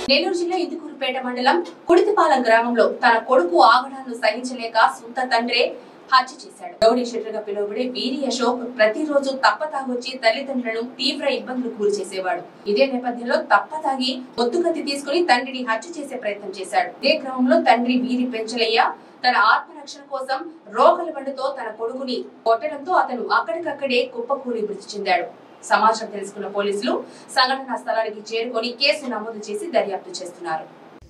నెల్లూరు జిల్లా ఇందుకూరుపేట మండలం కుడితిపాలెం గ్రామంలో తన కొడుకు ఆగడాలను సహించలేక సొంత తండ్రే హత్య చేశాడు రౌడీ షెటర్ గా పిలువబడే వీరి అశోక్ ప్రతిరోజు తప్పతాగొచ్చి తల్లిదండ్రులను తీవ్ర ఇబ్బందులు గురి చేసేవాడు ఇదే నేపథ్యంలో తప్పతాగి ఒత్తుకత్తి తీసుకుని తండ్రిని హత్య చేసే ప్రయత్నం చేశాడు ఇదే క్రమంలో తండ్రి వీరి పెంచలయ్య తన ఆత్మరక్షణ కోసం రోకల బండితో తన కొడుకుని కొట్టడంతో అతను అక్కడికక్కడే కుప్పకూలి మృతి చెందాడు సమాచారం తెలుసుకున్న పోలీసులు సంఘటనా స్థలానికి చేరుకొని కేసు నమోదు చేసి దర్యాప్తు చేస్తున్నారు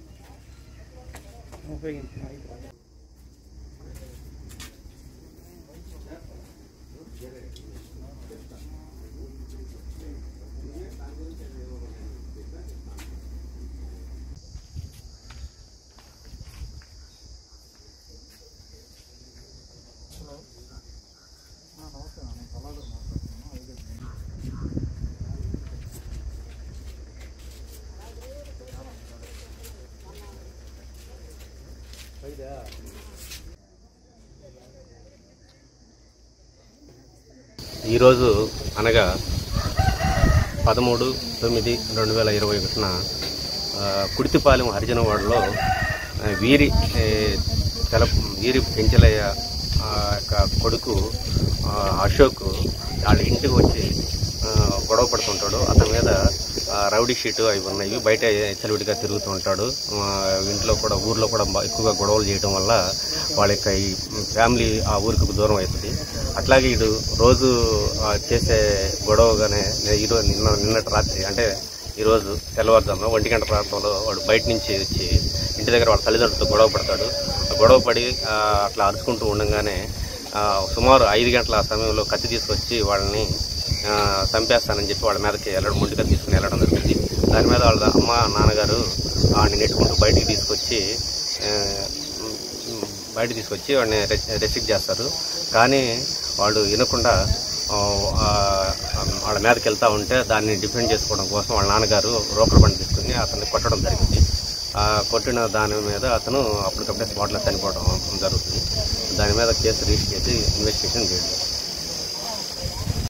ఈరోజు అనగా పదమూడు తొమ్మిది రెండు వేల ఇరవై ఒకటిన ఆ, కుడితిపాలెం హరిజనవాడలో ఆ, వీరి ఏ, తెల వీరి పెంచలయ్య ఆ, యొక్క కొడుకు ఆ, అశోక్ వాళ్ళ ఇంటికి వచ్చి ఆ, గొడవ పడుతుంటాడు అతని మీద ఆ, రౌడీ షీటు అవి ఉన్నాయి బయట చెలువిడిగా తిరుగుతూ ఉంటాడు ఆ, ఇంట్లో కూడా ఊర్లో కూడా బా- ఎక్కువగా గొడవలు చేయడం వల్ల వాళ్ళ యొక్క ఈ ఫ్యామిలీ ఆ ఊరికి దూరం అవుతుంది అట్లాగే ఇడు రోజు ఆ, చేసే గొడవగానే నే- ఈరోజు నిన్న నిన్నటి రాత్రి అంటే ఈరోజు తెల్లవారుజామున ఒంటి గంట ప్రాంతంలో వాడు బయట నుంచి వచ్చి ఇంటి దగ్గర వాళ్ళ తల్లిదండ్రులతో గొడవ పడతాడు ఆ గొడవ పడి ఆ, అట్లా అరుచుకుంటూ ఉండగానే ఆ, సుమారు ఐదు గంటల సమయంలో కత్తి తీసుకొచ్చి వాళ్ళని ఆ, చంపేస్తానని చెప్పి వాళ్ళ మీదకి వెళ్ళడం ముందుగా తీసుకుని వెళ్ళడం జరిగింది దాని మీద వాళ్ళ అమ్మ నాన్నగారు వాడిని నెట్టుకుంటూ బయటికి తీసుకొచ్చి ఆ, ఉమ్, బయట తీసుకొచ్చి వాడిని రెస్ట్రిక్ట్ చేస్తారు కానీ వాడు వినకుండా ఆ, ఆ, వాళ్ళ మీదకి వెళ్తా ఉంటే దాన్ని డిఫెండ్ చేసుకోవడం కోసం వాళ్ళ నాన్నగారు రోకల బండి తీసుకుని అతన్ని కొట్టడం జరిగింది ఆ కొట్టిన దాని మీద అతను అప్పటికప్పుడే స్పాట్లో చనిపోవడం జరుగుతుంది దాని మీద కేసు రిజిస్టర్ చేసి ఇన్వెస్టిగేషన్ చేయడం